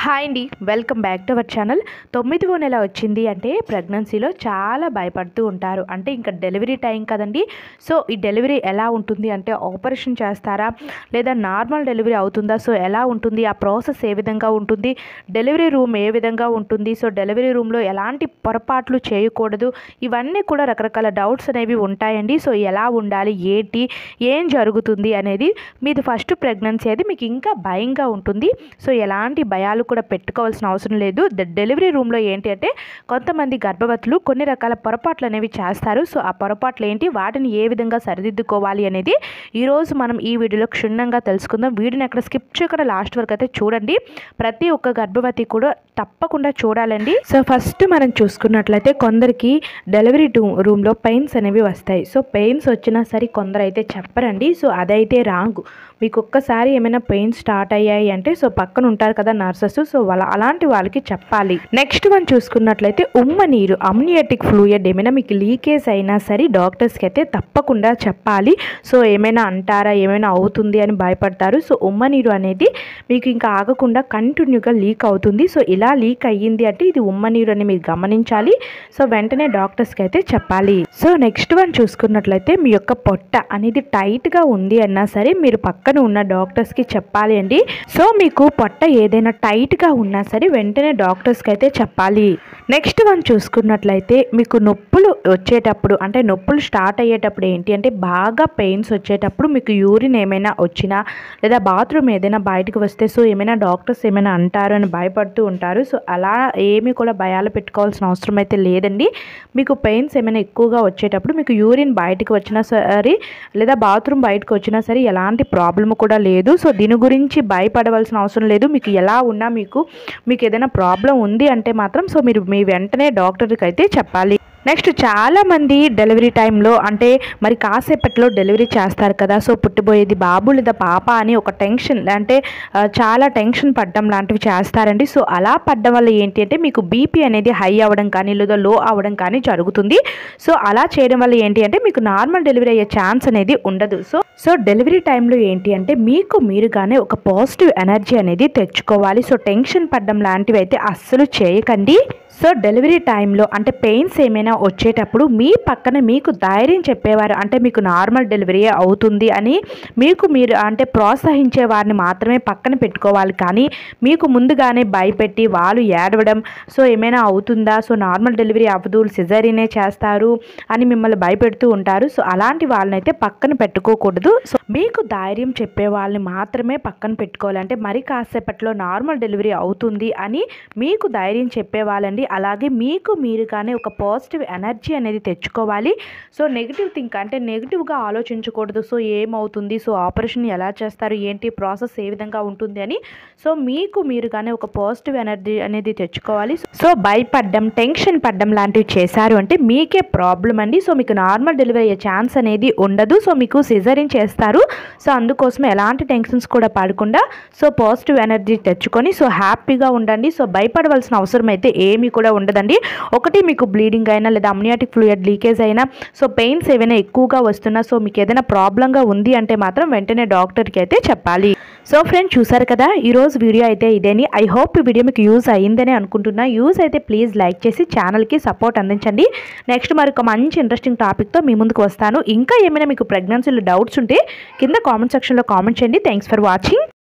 hi అండి welcome back to our channel తొమ్మిదవ నెల వచ్చింది అంటే ప్రెగ్నెన్సీలో చాలా భయపడుతూ ఉంటారు అంటే ఇంకా డెలివరీ టైం కదండి సో ఈ డెలివరీ ఎలా ఉంటుంది అంటే ఆపరేషన్ చేస్తారా లేదా నార్మల్ డెలివరీ అవుతుందా సో ఎలా ఉంటుంది ఆ ప్రాసెస్ ఏ విధంగా ఉంటుంది డెలివరీ రూమ్ ఏ విధంగా ఉంటుంది సో డెలివరీ రూమ్లో ఎలాంటి పొరపాట్లు చేయకూడదు ఇవన్నీ కూడా రకరకాల డౌట్స్ అనేవి ఉంటాయండి సో ఎలా ఉండాలి ఏంటి ఏం జరుగుతుంది అనేది మీది ఫస్ట్ ప్రెగ్నెన్సీ అది మీకు ఇంకా భయంగా ఉంటుంది సో ఎలాంటి భయాలు కూడా పెట్టుకోవాల్సిన అవసరం లేదు ద డెలివరీ రూమ్లో ఏంటి అంటే కొంతమంది గర్భవతులు కొన్ని రకాల పొరపాట్లు అనేవి చేస్తారు సో ఆ పొరపాట్లు ఏంటి వాటిని ఏ విధంగా సరిదిద్దుకోవాలి అనేది ఈరోజు మనం ఈ వీడియోలో క్షుణ్ణంగా తెలుసుకుందాం వీడియోని అక్కడ స్కిప్ చేయకుండా లాస్ట్ వరకు అయితే చూడండి ప్రతి ఒక్క గర్భవతి కూడా తప్పకుండా చూడాలండి సో ఫస్ట్ మనం చూసుకున్నట్లయితే కొందరికి డెలివరీ టూ రూమ్లో పెయిన్స్ అనేవి వస్తాయి సో పెయిన్స్ వచ్చినా సరే కొందరు అయితే చెప్పరండి సో అదైతే రాంగ్ మీకు ఒక్కసారి ఏమైనా పెయిన్ స్టార్ట్ అయ్యాయి అంటే సో పక్కన ఉంటారు కదా నర్సెస్ సో వాళ్ళ అలాంటి వాళ్ళకి చెప్పాలి నెక్స్ట్ వన్ చూసుకున్నట్లయితే ఉమ్మ నీరు అమ్నియాటిక్ ఫ్లూయిడ్ ఏమైనా మీకు లీకేజ్ అయినా సరే డాక్టర్స్కి అయితే తప్పకుండా చెప్పాలి సో ఏమైనా అంటారా ఏమైనా అవుతుంది అని భయపడతారు సో ఉమ్మ నీరు అనేది మీకు ఇంకా ఆగకుండా కంటిన్యూగా లీక్ అవుతుంది సో ఇలా లీక్ అయ్యింది అంటే ఇది ఉమ్మ నీరు అని మీరు గమనించాలి సో వెంటనే డాక్టర్స్కి అయితే చెప్పాలి సో నెక్స్ట్ వన్ చూసుకున్నట్లయితే మీ యొక్క పొట్ట అనేది టైట్గా ఉంది అన్నా సరే మీరు పక్కన ఉన్న డాక్టర్స్కి చెప్పాలి అండి సో మీకు పొట్ట ఏదైనా టైట్గా ఉన్నా సరే వెంటనే డాక్టర్స్కి అయితే చెప్పాలి నెక్స్ట్ వన్ చూసుకున్నట్లయితే మీకు నొప్పులు వచ్చేటప్పుడు అంటే నొప్పులు స్టార్ట్ అయ్యేటప్పుడు ఏంటి అంటే బాగా పెయిన్స్ వచ్చేటప్పుడు మీకు యూరిన్ ఏమైనా వచ్చినా లేదా బాత్రూమ్ ఏదైనా బయటకు వస్తే సో ఏమైనా డాక్టర్స్ ఏమైనా అంటారు అని భయపడుతూ ఉంటారు సో అలా ఏమీ కూడా భయాలు పెట్టుకోవాల్సిన అవసరం అయితే లేదండి మీకు పెయిన్స్ ఏమైనా ఎక్కువగా వచ్చేటప్పుడు మీకు యూరిన్ బయటకు వచ్చినా సరే లేదా బాత్రూమ్ బయటకు వచ్చినా సరే ఎలాంటి ప్రాబ్లం కూడా లేదు సో దీని గురించి భయపడవలసిన అవసరం లేదు మీకు ఎలా ఉన్నా మీకు మీకు ఏదైనా ప్రాబ్లం ఉంది అంటే మాత్రం సో మీరు మీ వెంటనే డాక్టర్కి అయితే చెప్పాలి నెక్స్ట్ చాలామంది డెలివరీ టైంలో అంటే మరి కాసేపట్లో డెలివరీ చేస్తారు కదా సో పుట్టిపోయేది బాబు లేదా పాప అని ఒక టెన్షన్ అంటే ఆ, చాలా టెన్షన్ పడడం లాంటివి చేస్తారండి సో అలా పడడం వల్ల ఏంటి అంటే మీకు బీపీ అనేది హై అవ్వడం కానీ లేదా లో అవ్వడం కానీ జరుగుతుంది సో అలా చేయడం వల్ల ఏంటి అంటే మీకు నార్మల్ డెలివరీ అయ్యే ఛాన్స్ అనేది ఉండదు సో సో డెలివరీ టైంలో ఏంటి అంటే మీకు మీరుగానే ఒక పాజిటివ్ ఎనర్జీ అనేది తెచ్చుకోవాలి సో టెన్షన్ పడడం లాంటివి అయితే అస్సలు చేయకండి సో డెలివరీ టైంలో అంటే పెయిన్స్ ఏమైనా వచ్చేటప్పుడు మీ పక్కన మీకు ధైర్యం చెప్పేవారు అంటే మీకు నార్మల్ డెలివరీ అవుతుంది అని మీకు మీరు అంటే ప్రోత్సహించే వారిని మాత్రమే పక్కన పెట్టుకోవాలి కానీ మీకు ముందుగానే భయపెట్టి వాళ్ళు ఏడవడం సో ఏమైనా అవుతుందా సో నార్మల్ డెలివరీ అవ్వదు సిజరీనే చేస్తారు అని మిమ్మల్ని భయపెడుతూ ఉంటారు సో అలాంటి వాళ్ళనైతే పక్కన పెట్టుకోకూడదు సో మీకు ధైర్యం చెప్పే వాళ్ళని మాత్రమే పక్కన పెట్టుకోవాలి అంటే మరి కాసేపట్లో నార్మల్ డెలివరీ అవుతుంది అని మీకు ధైర్యం చెప్పేవాళ్ళండి అలాగే మీకు మీరుగానే ఒక పాజిటివ్ ఎనర్జీ అనేది తెచ్చుకోవాలి సో నెగిటివ్ థింక్ అంటే నెగిటివ్గా ఆలోచించకూడదు సో ఏమవుతుంది సో ఆపరేషన్ ఎలా చేస్తారు ఏంటి ప్రాసెస్ ఏ విధంగా ఉంటుంది అని సో మీకు మీరుగానే ఒక పాజిటివ్ ఎనర్జీ అనేది తెచ్చుకోవాలి సో భయపడ్డం టెన్షన్ పడ్డం లాంటివి చేశారు అంటే మీకే ప్రాబ్లం అండి సో మీకు నార్మల్ డెలివరీ అయ్యే ఛాన్స్ అనేది ఉండదు సో మీకు సిజరింగ్ చేస్తారు సో అందుకోసం ఎలాంటి టెన్షన్స్ కూడా పడకుండా సో పాజిటివ్ ఎనర్జీ తెచ్చుకొని సో హ్యాపీగా ఉండండి సో భయపడవలసిన అవసరం అయితే ఏమీ కూడా ఉండదండి ఒకటి మీకు బ్లీడింగ్ అయినా లేదా అమ్నియాటిక్ ఫ్లూయిడ్ లీకేజ్ అయినా సో పెయిన్స్ ఏవైనా ఎక్కువగా వస్తున్నా సో మీకు ఏదైనా ప్రాబ్లంగా ఉంది అంటే మాత్రం వెంటనే డాక్టర్కి అయితే చెప్పాలి సో ఫ్రెండ్ చూసారు కదా ఈరోజు వీడియో అయితే ఇదేని ఐ హోప్ ఈ వీడియో మీకు యూజ్ అయ్యిందని అనుకుంటున్నా యూజ్ అయితే ప్లీజ్ లైక్ చేసి ఛానల్కి సపోర్ట్ అందించండి నెక్స్ట్ మరొక మంచి ఇంట్రెస్టింగ్ టాపిక్తో మీ ముందుకు వస్తాను ఇంకా ఏమైనా మీకు ప్రెగ్నెన్సీలో డౌట్స్ ఉంటే కింద కామెంట్ సెక్షన్లో కామెంట్ చేయండి థ్యాంక్స్ ఫర్ వాచింగ్